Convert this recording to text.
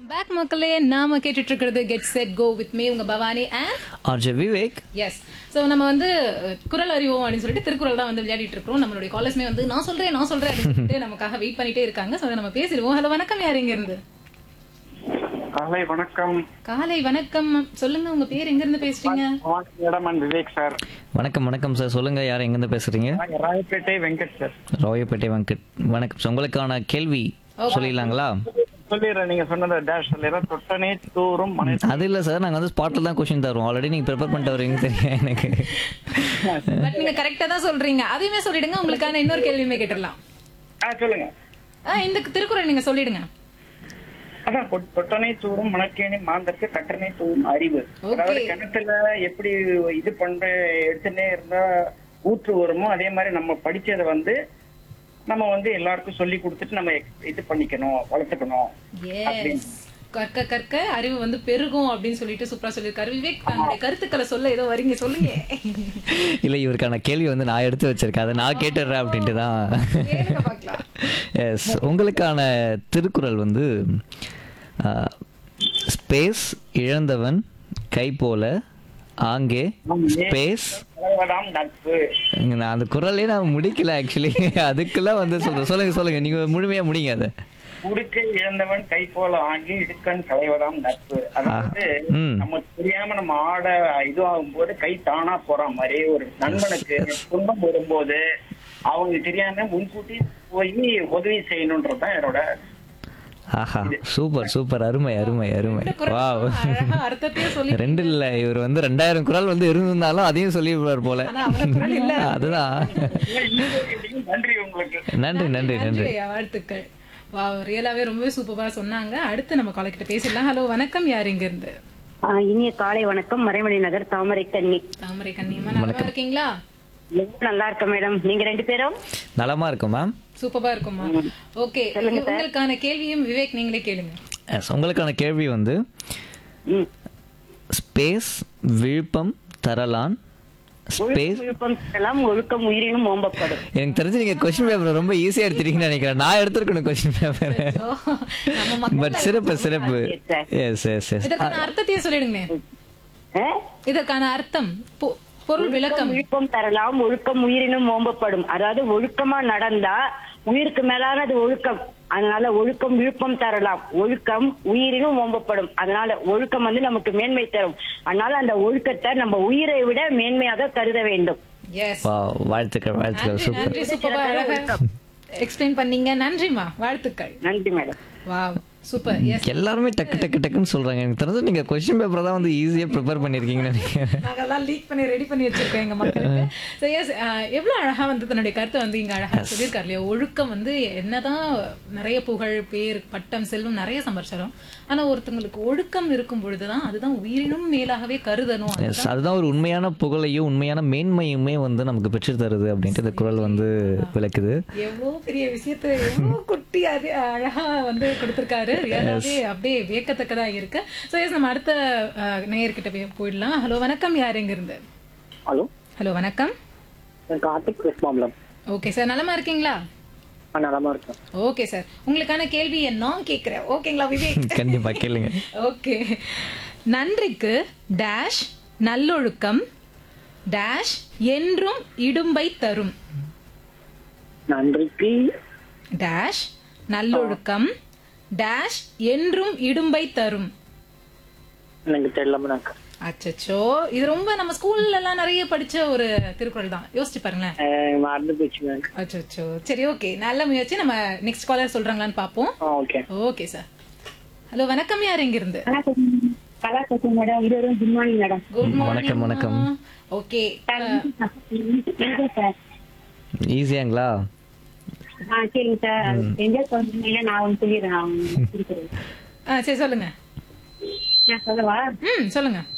Back மக்களே நாம கேட்டுட்டு இருக்கிறது get set go with me உங்க Bhavani and RJ Vivek yes so நம்ம வந்து அஹ், குரல் அறிவோம் அப்படின்னு சொல்லிட்டு திருக்குறள் தான் வந்து விளையாடிட்டு இருக்கோம் நம்மளுடைய காலேஜ்மே வந்து நான் சொல்றேன் நான் சொல்றேன் அப்படின்னு சொல்லிட்டு நமக்காக வெயிட் பண்ணிட்டே இருக்காங்க ஸோ நம்ம பேசிடுவோம் ஹலோ வணக்கம் யார் எங்க இருந்து காலை வணக்கம் காலை வணக்கம் சொல்லுங்க உங்க பேர் எங்க இருந்து பேசுறீங்க மேடம் அண்ட் விவேக் சார் வணக்கம் வணக்கம் சார் சொல்லுங்க யார் எங்கேருந்து பேசுறீங்க நாங்க ராயப்பேட்டை வெங்கட் சார் ராயப்பேட்டை வெங்கட் வணக்கம் சார் உங்களுக்கான கேள்வி சொல்லிடலாங்களா சொல்லிடுறேன் நீங்க சொன்னதை டேஷ் சொல்லிடுறேன் தொட்டனே தூரும் மனை அது இல்லை சார் நாங்கள் வந்து ஸ்பாட்டில் தான் கொஷின் தருவோம் ஆல்ரெடி நீங்கள் ப்ரிப்பேர் பண்ணிட்டு வரீங்க தெரியும் எனக்கு பட் நீங்க கரெக்டா தான் சொல்றீங்க அதையுமே சொல்லிடுங்க உங்களுக்கான இன்னொரு கேள்வியுமே கேட்டுடலாம் ஆ சொல்லுங்க ஆ, இந்த திருக்குறள் நீங்க சொல்லிடுங்க அதான் கொ- தொட்டனை தூரும் மணக்கேணி மாந்தருக்கு கட்டணை தூரும் அறிவு அதாவது கிணத்துல எப்படி இது பண்ற எடுத்துனே இருந்தா ஊற்று வருமோ அதே மாதிரி நம்ம படிச்சதை வந்து நம்ம வந்து எல்லாருக்கும் சொல்லி கொடுத்துட்டு நம்ம ex- இது பண்ணிக்கணும் வளர்த்துக்கணும் எஸ் கற்க கற்க அறிவு வந்து பெருகும் அப்படின்னு சொல்லிட்டு சூப்பரா சொல்லியிருக்காரு விவேக் தன்னுடைய கருத்துக்களை சொல்ல ஏதோ வரீங்க சொல்லுங்க இல்லை இவருக்கான கேள்வி வந்து நான் எடுத்து வச்சிருக்கேன் அதை நான் கேட்டுடுறேன் அப்படின்ட்டு தான் கேளுங்க பார்க்கலாம் எஸ் உங்களுக்கான திருக்குறள் வந்து ஸ்பேஸ் இழந்தவன் கை போல ஆங்கே ஸ்பேஸ் கலவதாம் நட்பு நான் அந்த குரலே நான் முடிக்கல ஆக்சுவலி அதுக்கெல்லாம் வந்து சொல்றேன் சொல்லுங்க சொல்லுங்க நீங்க முழுமையா முடிங்க அதை உடுக்கை இழந்தவன் கை போல ஆங்கி இடுக்கண் களைவதாம் நட்பு அதாவது ம். நமக்கு தெரியாம நம்ம ஆட இது ஆகும்போது கை தானா போற மாதிரி ஒரு நண்பனுக்கு துன்பம் வரும்போது அவங்க தெரியாம முன்கூட்டி போய் உதவி செய்யணும்ன்றதுதான் என்னோட ஆஹா சூப்பர் சூப்பர் அருமை அருமை அருமை வாவ் அழகா அர்த்தத்தையும் சொல்லி ரெண்டு இல்ல இவர் வந்து ரெண்டாயிரம் குரல் வந்து இருந்திருந்தாலும் அதையும் சொல்லிடுவார் போல ஆனா அவ்வளவு குரல் இல்ல. அதுதான் நன்றி உங்களுக்கு நன்றி நன்றி நன்றி நன்றி, வாழ்த்துக்கள் வா ரியலாவே ரொம்பவே சூப்பரா சொன்னாங்க அடுத்து நம்ம காலை கிட்ட பேசிடலாம் ஹலோ வணக்கம் யார் இங்க இருந்து ஆ, இனிய காலை வணக்கம் மறைமலை நகர் தாமரை கண்ணி தாமரை கண்ணியமா நல்லா இருக்கீங்களா நல்லா இருக்க மேடம் நீங்க ரெண்டு பேரும் நலமா இருக்கும் மேம் சூப்பரா இருக்குமா ஓகே உங்களுக்கான கேள்வியும் விவேக் நீங்களே கேளுங்க எஸ் உங்களுக்கான கேள்வி வந்து ம். ஸ்பேஸ் விழுப்பம் தரலான் ஸ்பேஸ் விழுப்பம் எல்லாம் ஒழுக்கம் உயிரினும் ஓம்பப்படும் எனக்கு தெரிஞ்சு நீங்க கொஸ்டின் பேப்பர் ரொம்ப ஈஸியா எடுத்துட்டீங்கன்னு நினைக்கிறேன் நான் எடுத்திருக்கணும் கொஸ்டின் பேப்பர் ஓ, நம்ம மக்கள் பட் சிறப்பு சிறப்பு எஸ் எஸ் எஸ் இதற்கான அர்த்தத்தையும் சொல்லிடுங்க ஆ? இதற்கான அர்த்தம் பொ- பொருள் விளக்கம் விழுப்பம் தரலாம் ஒழுக்கம் உயிரினும் ஓம்பப்படும் அதாவது ஒழுக்கமா நடந்தா உயிருக்கு மேலானது ஒழுக்கம் அதனால ஒழுக்கம் விழுப்பம் தரலாம் ஒழுக்கம் உயிரினும் ஓம்பப்படும் அதனால ஒழுக்கம் வந்து நமக்கு மேன்மை தரும் அதனால அந்த ஒழுக்கத்தை நம்ம உயிரை விட மேன்மையாக கருத வேண்டும் எஸ் வாழ்த்துக்கள் வாழ்த்துக்கள் நன்றி சூப்பர் நன்றி சூப்பரா அழகா எக்ஸ்பிளைன் பண்ணீங்க நன்றிமா வாழ்த்துக்கள் நன்றி மேடம் வாவ் சூப்பர் எஸ் எல்லாருமே டக்கு டக்கு டக்குன்னு சொல்றாங்க எனக்கு தெரிஞ்சு நீங்க கொஸ்டின் பேப்பர் தான் வந்து ஈஸியா ப்ரிப்பேர் பண்ணிருக்கீங்கன்னு நினைக்கிறேன் நாங்கெல்லாம் லீக் பண்ணி ரெடி பண்ணி வச்சிருக்கோம் எங்க மக்களுக்கு ஸோ எஸ் எவ்வளவு அழகா வந்து தன்னுடைய கருத்தை வந்து இங்க அழகா சொல்லியிருக்காரு இல்லையா ஒழுக்கம் வந்து என்னதான் நிறைய புகழ் பேர் பட்டம் செல்வம் நிறைய சம்பாரிச்சாலும் ஆனா ஒருத்தங்களுக்கு ஒழுக்கம் இருக்கும் பொழுதுதான் அதுதான் உயிரினும் மேலாகவே கருதணும் எஸ் அதுதான் ஒரு உண்மையான புகழையும் உண்மையான மேன்மையுமே வந்து நமக்கு பெற்று தருது அப்படின்ட்டு இந்த குரல் வந்து விளக்குது எவ்வளவு பெரிய விஷயத்தை எவ்வளவு குட்டி அது அழகா வந்து கொடுத்திருக்காரு ரியலாவே அப்படியே வியக்கத்தக்கதா இருக்கு ஸோ எஸ் நம்ம அடுத்த அஹ், நேயர்கிட்ட போய் போயிடலாம் ஹலோ வணக்கம் யார் எங்க இருந்து ஹலோ ஹலோ வணக்கம் கார்த்திக் கிருஷ்ணாமலம் ஓகே சார் நலமா இருக்கீங்களா நலமா இருக்கேன் ஓகே சார் உங்களுக்கான கேள்வியை நான் கேட்கிறேன் ஓகேங்களா விவேக் கண்டிப்பா கேளுங்க ஓகே நன்றிக்கு டேஷ் நல்லொழுக்கம் டேஷ் என்றும் இடும்பை தரும் நன்றிக்கு டேஷ் நல்லொழுக்கம் டேஷ் என்றும் இடும்பை தரும் எனக்கு தெரியல அச்சச்சோ இது ரொம்ப நம்ம ஸ்கூல்ல எல்லாம் நிறைய படிச்ச ஒரு திருக்குறள் தான் யோசிச்சு பாருங்களேன் மறந்து போச்சுங்க அச்சச்சோ சரி ஓகே நல்ல முயற்சி நம்ம நெக்ஸ்ட் காலர் சொல்றாங்களான்னு பாப்போம் ஓகே ஓகே சார் ஹலோ வணக்கம் யார் எங்க இருந்து கலா பேசுறேன் மேடம் இருவரும் குட் மார்னிங் மேடம் குட் வணக்கம், வணக்கம். ஓகே சார் ஈஸியாங்களா ஆ சரிங்க சார் என்ஜாய் பண்ணுறீங்க நான் ஒன்று சொல்லிடுறேன் நான் ஒண்ணு சொல்லிக்கிறேன். சரி சொல்லுங்க நான் சொல்லவா ம் சொல்லுங்க